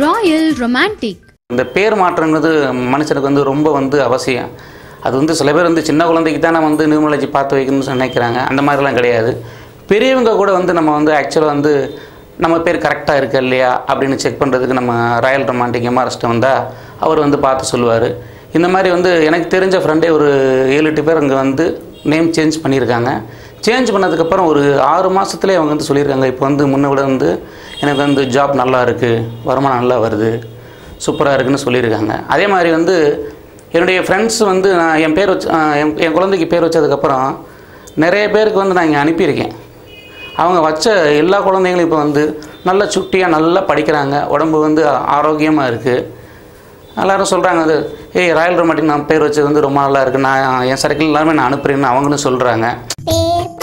Royal romantic இந்த பேர் மாற்றங்கிறது மனுஷனுக்கு வந்து ரொம்ப வந்து அவசியம் அது வந்து சில பேர் வந்து சின்ன குழந்தைக்கு தானே வந்து நியூமலஜி பார்த்து வைக்கணும்னு நினைக்கிறாங்க அந்த மாதிரிலாம் கிடையாது பெரியவங்க கூட வந்து நம்ம வந்து ஆக்சுவலாக வந்து நம்ம பேர் கரெக்டாக இருக்கா இல்லையா அப்படின்னு செக் பண்ணுறதுக்கு நம்ம ராயல் ரொமான்டிக் எம்ஆர்எஸ்ட்டு வந்தால் அவர் வந்து பார்த்து சொல்லுவார் இந்த மாதிரி வந்து எனக்கு தெரிஞ்ச ஃப்ரெண்டே ஒரு ஏழு எட்டு பேர் அங்கே வந்து நேம் சேஞ்ச் பண்ணியிருக்காங்க சேஞ்ச் பண்ணதுக்கப்புறம் ஒரு ஆறு மாதத்துலேயே அவங்க வந்து சொல்லியிருக்காங்க இப்போ வந்து முன்ன விட வந்து எனக்கு வந்து ஜாப் நல்லா இருக்குது வருமானம் நல்லா வருது சூப்பராக இருக்குன்னு சொல்லியிருக்காங்க அதே மாதிரி வந்து என்னுடைய ஃப்ரெண்ட்ஸ் வந்து நான் என் பேர் வச்சு ஆஹ் என் என் குழந்தைக்கு பேர் வச்சதுக்கப்புறம் நிறைய பேருக்கு வந்து நான் இங்கே அனுப்பியிருக்கேன் அவங்க வச்ச எல்லா குழந்தைங்களும் இப்போ வந்து நல்ல சுட்டியாக நல்லா படிக்கிறாங்க உடம்பு வந்து ஆரோக்கியமாக இருக்குது எல்லாரும் சொல்கிறாங்க அது ஏய் ராயல் ரொமாட்டிக் நான் பேர் வச்சது வந்து ரொம்ப நல்லா இருக்குது நான் என் சர்க்கிள் எல்லாருமே நான் அனுப்புகிறேன்னு அவங்களும் சொல்கிறாங்க பேர்